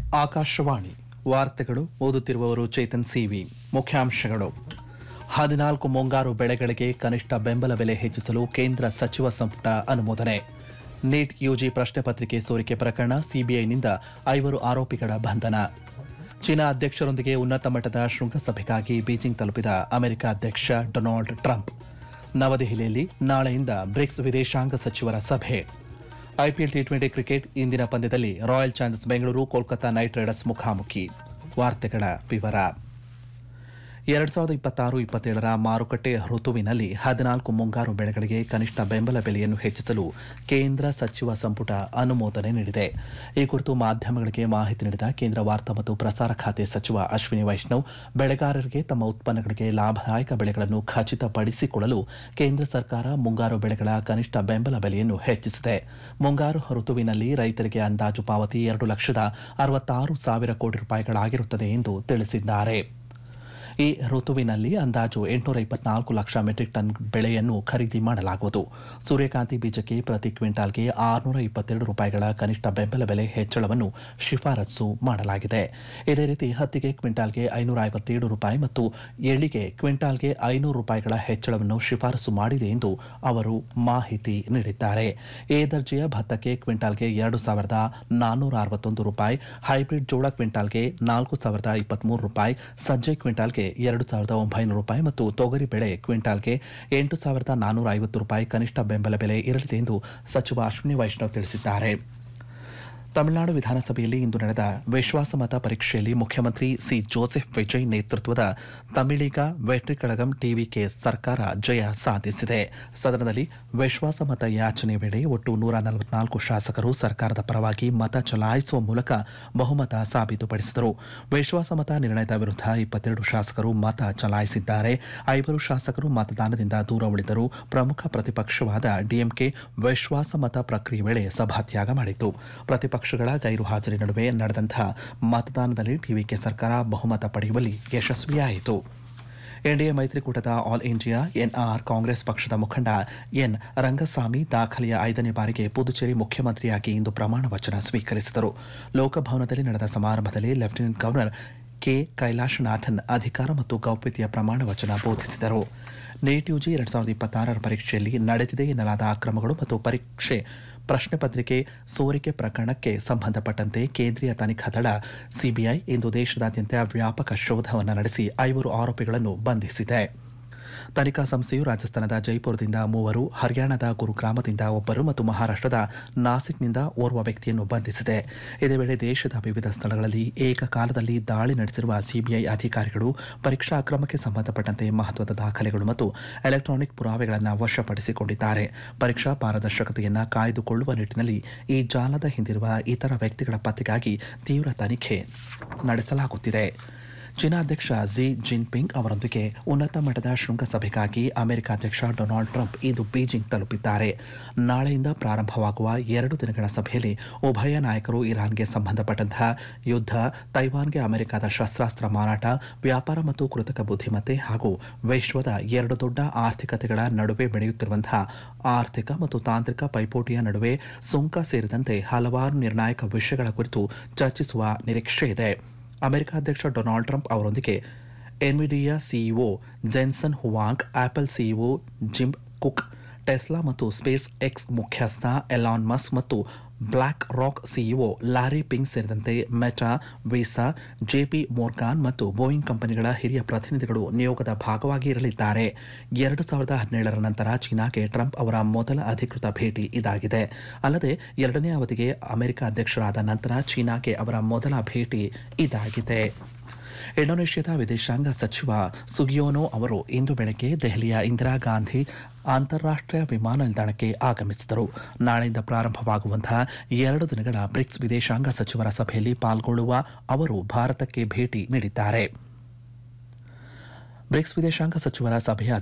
ಆಕಾಶವಾಣಿ ವಾರ್ತೆಗಳು ಓದುತ್ತಿರುವವರು ಚೇತನ್ ಸಿವಿ ಮುಖ್ಯಾಂಶಗಳು ಹದಿನಾಲ್ಕು ಮುಂಗಾರು ಬೆಳೆಗಳಿಗೆ ಕನಿಷ್ಠ ಬೆಂಬಲ ಬೆಲೆ ಹೆಚ್ಚಿಸಲು ಕೇಂದ್ರ ಸಚಿವ ಸಂಪುಟ ಅನುಮೋದನೆ ನೀಟ್ ಯುಜಿ ಪ್ರಶ್ನೆ ಪತ್ರಿಕೆ ಸೋರಿಕೆ ಪ್ರಕರಣ ಸಿಬಿಐನಿಂದ ಐವರು ಆರೋಪಿಗಳ ಬಂಧನ ಚೀನಾ ಅಧ್ಯಕ್ಷರೊಂದಿಗೆ ಉನ್ನತ ಮಟ್ಟದ ಶೃಂಗಸಭೆಗಾಗಿ ಬೀಜಿಂಗ್ ತಲುಪಿದ ಅಮೆರಿಕ ಅಧ್ಯಕ್ಷ ಡೊನಾಲ್ಡ್ ಟ್ರಂಪ್ ನವದೆಹಲಿಯಲ್ಲಿ ನಾಳೆಯಿಂದ ಬ್ರಿಕ್ಸ್ ವಿದೇಶಾಂಗ ಸಚಿವರ ಸಭೆ ಐಪಿಎಲ್ ಟಿ ಟ್ವೆಂಟಿ ಕ್ರಿಕೆಟ್ ಇಂದಿನ ಪಂದ್ಯದಲ್ಲಿ Royal Challengers Bengaluru Kolkata Knight Riders ಮುಖಾಮುಖಿ ವಾರ್ತೆಗಳ ವಿವರ ಎರಡ್ ಸಾವಿರದ ಇಪ್ಪತ್ತಾರು ಇಪ್ಪತ್ತೇಳರ ಮಾರುಕಟ್ಟೆ ಋತುವಿನಲ್ಲಿ ಹದಿನಾಲ್ಕು ಮುಂಗಾರು ಬೆಳೆಗಳಿಗೆ ಕನಿಷ್ಠ ಬೆಂಬಲ ಬೆಲೆಯನ್ನು ಹೆಚ್ಚಿಸಲು ಕೇಂದ್ರ ಸಚಿವ ಸಂಪುಟ ಅನುಮೋದನೆ ನೀಡಿದೆ ಈ ಕುರಿತು ಮಾಧ್ಯಮಗಳಿಗೆ ಮಾಹಿತಿ ನೀಡಿದ ಕೇಂದ್ರ ವಾರ್ತಾ ಮತ್ತು ಪ್ರಸಾರ ಖಾತೆ ಸಚಿವ ಅಶ್ವಿನಿ ವೈಷ್ಣವ್ ಬೆಳೆಗಾರರಿಗೆ ತಮ್ಮ ಉತ್ಪನ್ನಗಳಿಗೆ ಲಾಭದಾಯಕ ಬೆಳೆಗಳನ್ನು ಖಚಿತಪಡಿಸಿಕೊಳ್ಳಲು ಕೇಂದ್ರ ಸರ್ಕಾರ ಮುಂಗಾರು ಬೆಳೆಗಳ ಕನಿಷ್ಠ ಬೆಂಬಲ ಬೆಲೆಯನ್ನು ಹೆಚ್ಚಿಸಿದೆ ಮುಂಗಾರು ಋತುವಿನಲ್ಲಿ ರೈತರಿಗೆ ಅಂದಾಜು ಪಾವತಿ ಎರಡು ಲಕ್ಷದ ಅರವತ್ತಾರು ಸಾವಿರ ಕೋಟಿ ರೂಪಾಯಿಗಳಾಗಿರುತ್ತದೆ ಎಂದು ತಿಳಿಸಿದ್ದಾರೆ ಈ ಋತುವಿನಲ್ಲಿ ಅಂದಾಜು ಎಂಟುನೂರ ಇಪ್ಪತ್ನಾಲ್ಕು ಲಕ್ಷ ಮೆಟ್ರಿಕ್ ಟನ್ ಬೆಳೆಯನ್ನು ಖರೀದಿ ಮಾಡಲಾಗುವುದು ಸೂರ್ಯಕಾಂತಿ ಬೀಜಕ್ಕೆ ಪ್ರತಿ ಕ್ವಿಂಟಾಲ್ಗೆ ಆರುನೂರ ಇಪ್ಪತ್ತೆರಡು ರೂಪಾಯಿಗಳ ಕನಿಷ್ಠ ಬೆಂಬಲ ಬೆಲೆ ಹೆಚ್ಚಳವನ್ನು ಶಿಫಾರಸು ಮಾಡಲಾಗಿದೆ ಇದೇ ರೀತಿ ಹತ್ತಿಗೆ ಕ್ವಿಂಟಾಲ್ಗೆ ಐನೂರ ಐವತ್ತೇಳು ರೂಪಾಯಿ ಮತ್ತು ಎಳ್ಳಿಗೆ ಕ್ವಿಂಟಾಲ್ಗೆ ಐನೂರು ರೂಪಾಯಿಗಳ ಹೆಚ್ಚಳವನ್ನು ಶಿಫಾರಸು ಮಾಡಿದೆ ಎಂದು ಅವರು ಮಾಹಿತಿ ನೀಡಿದ್ದಾರೆ ಎ ದರ್ಜೆಯ ಭತ್ತಕ್ಕೆ ಕ್ವಿಂಟಾಲ್ಗೆ ಎರಡು ಸಾವಿರದ ನಾನ್ನೂರ ಅರವತ್ತೊಂದು ರೂಪಾಯಿ ಹೈಬ್ರಿಡ್ ಜೋಳ ಕ್ವಿಂಟಾಲ್ಗೆ ನಾಲ್ಕು ಸಾವಿರದ ಇಪ್ಪತ್ಮೂರು ರೂಪಾಯಿ ಸಜ್ಜೆ ಕ್ವಿಂಟಾಲ್ಗೆ ಎರಡು ಸಾವಿರದ ಒಂಬೈನೂರು ರೂಪಾಯಿ ಮತ್ತು ತೊಗರಿ ಬೆಳೆ ಕ್ವಿಂಟಾಲ್ಗೆ ಎಂಟು ಸಾವಿರದ ನಾನ್ನೂರ ಐವತ್ತು ರೂಪಾಯಿ ಕನಿಷ್ಠ ಬೆಂಬಲ ಬೆಲೆ ಇರಲಿದೆ ಎಂದು ಸಚಿವ ಅಶ್ವಿನಿ ವೈಷ್ಣವ್ ತಿಳಿಸಿದ್ದಾರೆ ತಮಿಳುನಾಡು ವಿಧಾನಸಭೆಯಲ್ಲಿ ಇಂದು ನಡೆದ ವಿಶ್ವಾಸಮತ ಪರೀಕ್ಷೆಯಲ್ಲಿ ಮುಖ್ಯಮಂತ್ರಿ ಸಿ ಜೋಸೆಫ್ ವಿಜಯ್ ನೇತೃತ್ವದ ತಮಿಳಿಗ ವೆಟ್ರಿ ಕಳಗಂ ಟಿವಿಕೆ ಸರ್ಕಾರ ಜಯ ಸಾಧಿಸಿದೆ ಸದನದಲ್ಲಿ ವಿಶ್ವಾಸಮತ ಯಾಚನೆ ವೇಳೆ ಒಟ್ಟು ನೂರ ನಲವತ್ನಾಲ್ಕು ಶಾಸಕರು ಸರ್ಕಾರದ ಪರವಾಗಿ ಮತ ಚಲಾಯಿಸುವ ಮೂಲಕ ಬಹುಮತ ಸಾಬೀತುಪಡಿಸಿದರು ವಿಶ್ವಾಸಮತ ನಿರ್ಣಯದ ವಿರುದ್ಧ ಇಪ್ಪತ್ತೆರಡು ಶಾಸಕರು ಮತ ಚಲಾಯಿಸಿದ್ದಾರೆ ಐವರು ಶಾಸಕರು ಮತದಾನದಿಂದ ದೂರ ಉಳಿದರು ಪ್ರಮುಖ ಪ್ರತಿಪಕ್ಷವಾದ ಡಿಎಂಕೆ ವಿಶ್ವಾಸಮತ ಪ್ರಕ್ರಿಯೆ ವೇಳೆ ಸಭಾತ್ಯಾಗ ಮಾಡಿತು ಪ್ರತಿಪಕ್ಷಗಳ ಗೈರು ಹಾಜರಿ ನಡುವೆ ನಡೆದಂತಹ ಮತದಾನದಲ್ಲಿ ಟಿವಿಕೆ ಸರ್ಕಾರ ಬಹುಮತ ಪಡೆಯುವಲ್ಲಿ ಯಶಸ್ವಿಯಾಯಿತು ಎನ್ಡಿಎ ಮೈತ್ರಿಕೂಟದ ಆಲ್ ಇಂಡಿಯಾ ಎನ್ಆರ್ ಕಾಂಗ್ರೆಸ್ ಪಕ್ಷದ ಮುಖಂಡ ಎನ್ ರಂಗಸ್ವಾಮಿ ದಾಖಲೆಯ ಐದನೇ ಬಾರಿಗೆ ಪುದುಚೇರಿ ಮುಖ್ಯಮಂತ್ರಿಯಾಗಿ ಇಂದು ಪ್ರಮಾಣ ವಚನ ಸ್ವೀಕರಿಸಿದರು ಲೋಕಭವನದಲ್ಲಿ ನಡೆದ ಸಮಾರಂಭದಲ್ಲಿ ಲೆಫ್ಟಿನೆಂಟ್ ಗವರ್ನರ್ ಕೆ ಕೈಲಾಶನಾಥನ್ ಅಧಿಕಾರ ಮತ್ತು ಗೌಪ್ಯತೆಯ ಪ್ರಮಾಣ ವಚನ ಬೋಧಿಸಿದರು ನೀಟ್ ಯುಜಿ ಎರಡ್ ಸಾವಿರದ ಇಪ್ಪತ್ತಾರರ ಪರೀಕ್ಷೆಯಲ್ಲಿ ನಡೆದಿದೆ ಎನ್ನಲಾದ ಅಕ್ರಮಗಳು ಮತ್ತು ಪರೀಕ್ಷೆ ಪ್ರಶ್ನೆ ಪತ್ರಿಕೆ ಸೋರಿಕೆ ಪ್ರಕರಣಕ್ಕೆ ಸಂಬಂಧಪಟ್ಟಂತೆ ಕೇಂದ್ರೀಯ ತನಿಖಾ ದಳ ಸಿಬಿಐ ಇಂದು ದೇಶದಾದ್ಯಂತ ವ್ಯಾಪಕ ಶೋಧವನ್ನು ನಡೆಸಿ ಐವರು ಆರೋಪಿಗಳನ್ನು ಬಂಧಿಸಿದೆ ತನಿಖಾ ಸಂಸ್ಥೆಯು ರಾಜಸ್ಥಾನದ ಜೈಪುರದಿಂದ ಮೂವರು ಹರಿಯಾಣದ ಗುರುಗ್ರಾಮದಿಂದ ಒಬ್ಬರು ಮತ್ತು ಮಹಾರಾಷ್ಟ್ರದ ನಾಸಿಕ್ನಿಂದ ಓರ್ವ ವ್ಯಕ್ತಿಯನ್ನು ಬಂಧಿಸಿದೆ ಇದೇ ವೇಳೆ ದೇಶದ ವಿವಿಧ ಸ್ಥಳಗಳಲ್ಲಿ ಏಕಕಾಲದಲ್ಲಿ ದಾಳಿ ನಡೆಸಿರುವ ಸಿಬಿಐ ಅಧಿಕಾರಿಗಳು ಪರೀಕ್ಷಾ ಅಕ್ರಮಕ್ಕೆ ಸಂಬಂಧಪಟ್ಟಂತೆ ಮಹತ್ವದ ದಾಖಲೆಗಳು ಮತ್ತು ಎಲೆಕ್ಟ್ರಾನಿಕ್ ಪುರಾವೆಗಳನ್ನು ವಶಪಡಿಸಿಕೊಂಡಿದ್ದಾರೆ ಪರೀಕ್ಷಾ ಪಾರದರ್ಶಕತೆಯನ್ನು ಕಾಯ್ದುಕೊಳ್ಳುವ ನಿಟ್ಟಿನಲ್ಲಿ ಈ ಜಾಲದ ಹಿಂದಿರುವ ಇತರ ವ್ಯಕ್ತಿಗಳ ಪತ್ತೆಗಾಗಿ ತೀವ್ರ ತನಿಖೆ ನಡೆಸಲಾಗುತ್ತಿದೆ ಚೀನಾ ಅಧ್ಯಕ್ಷ ಝಿ ಜಿನ್ಪಿಂಗ್ ಅವರೊಂದಿಗೆ ಉನ್ನತ ಮಟ್ಟದ ಶೃಂಗಸಭೆಗಾಗಿ ಅಮೆರಿಕ ಅಧ್ಯಕ್ಷ ಡೊನಾಲ್ಡ್ ಟ್ರಂಪ್ ಇಂದು ಬೀಜಿಂಗ್ ತಲುಪಿದ್ದಾರೆ ನಾಳೆಯಿಂದ ಪ್ರಾರಂಭವಾಗುವ ಎರಡು ದಿನಗಳ ಸಭೆಯಲ್ಲಿ ಉಭಯ ನಾಯಕರು ಇರಾನ್ಗೆ ಸಂಬಂಧಪಟ್ಟಂತಹ ಯುದ್ಧ ತೈವಾನ್ಗೆ ಅಮೆರಿಕದ ಶಸ್ತ್ರಾಸ್ತ್ರ ಮಾರಾಟ ವ್ಯಾಪಾರ ಮತ್ತು ಕೃತಕ ಬುದ್ಧಿಮತ್ತೆ ಹಾಗೂ ವಿಶ್ವದ ಎರಡು ದೊಡ್ಡ ಆರ್ಥಿಕತೆಗಳ ನಡುವೆ ಬೆಳೆಯುತ್ತಿರುವಂತಹ ಆರ್ಥಿಕ ಮತ್ತು ತಾಂತ್ರಿಕ ಪೈಪೋಟಿಯ ನಡುವೆ ಸುಂಕ ಸೇರಿದಂತೆ ಹಲವಾರು ನಿರ್ಣಾಯಕ ವಿಷಯಗಳ ಕುರಿತು ಚರ್ಚಿಸುವ ನಿರೀಕ್ಷೆ ಇದೆ ಅಮೆರಿಕ ಅಧ್ಯಕ್ಷ ಡೊನಾಲ್ಡ್ ಟ್ರಂಪ್ ಅವರೊಂದಿಗೆ Nvidia CEO Jensen Huang Apple CEO Jim Cook Tesla ಮತ್ತು ಸ್ಪೇಸ್ ಎಕ್ಸ್ ಮುಖ್ಯಸ್ಥ ಎಲಾನ್ ಮಸ್ ಮತ್ತು BlackRock CEO Larry Fink ಸೇರಿದಂತೆ ಮೆಟಾ ವೀಸಾ ಜೆಪಿ ಮೋರ್ಗಾನ್ ಮತ್ತು ಬೋಯಿಂಗ್ ಕಂಪನಿಗಳ ಹಿರಿಯ ಪ್ರತಿನಿಧಿಗಳು ನಿಯೋಗದ ಭಾಗವಾಗಿ ಇರಲಿದ್ದಾರೆ ಎರಡು ಸಾವಿರದ ಹದಿನೇಳರ ನಂತರ ಚೀನಾಗೆ ಟ್ರಂಪ್ ಅವರ ಮೊದಲ ಅಧಿಕೃತ ಭೇಟಿ ಇದಾಗಿದೆ ಅಲ್ಲದೆ ಎರಡನೇ ಅವಧಿಗೆ ಅಮೆರಿಕ ಅಧ್ಯಕ್ಷರಾದ ನಂತರ ಚೀನಾಗೆ ಅವರ ಮೊದಲ ಭೇಟಿ ಇದಾಗಿದೆ ಇಂಡೋನೇಷ್ಯಾದ ವಿದೇಶಾಂಗ ಸಚಿವ ಸುಗಿಯೋನೋ ಅವರು ಇಂದು ಬೆಳಗ್ಗೆ ದೆಹಲಿಯ ಇಂದಿರಾ ಗಾಂಧಿ ಅಂತಾರಾಷ್ಟ್ರೀಯ ವಿಮಾನ ನಿಲ್ದಾಣಕ್ಕೆ ಆಗಮಿಸಿದರು ನಾಳೆಯಿಂದ ಪ್ರಾರಂಭವಾಗುವಂತಹ ಎರಡು ದಿನಗಳ ಬ್ರಿಕ್ಸ್ ವಿದೇಶಾಂಗ ಸಚಿವರ ಸಭೆಯಲ್ಲಿ ಪಾಲ್ಗೊಳ್ಳುವ ಅವರು ಭಾರತಕ್ಕೆ ಭೇಟಿ ನೀಡಿದ್ದಾರೆ ಬ್ರಿಕ್ಸ್ ವಿದೇಶಾಂಗ ಸಚಿವರ ಸಭೆಯ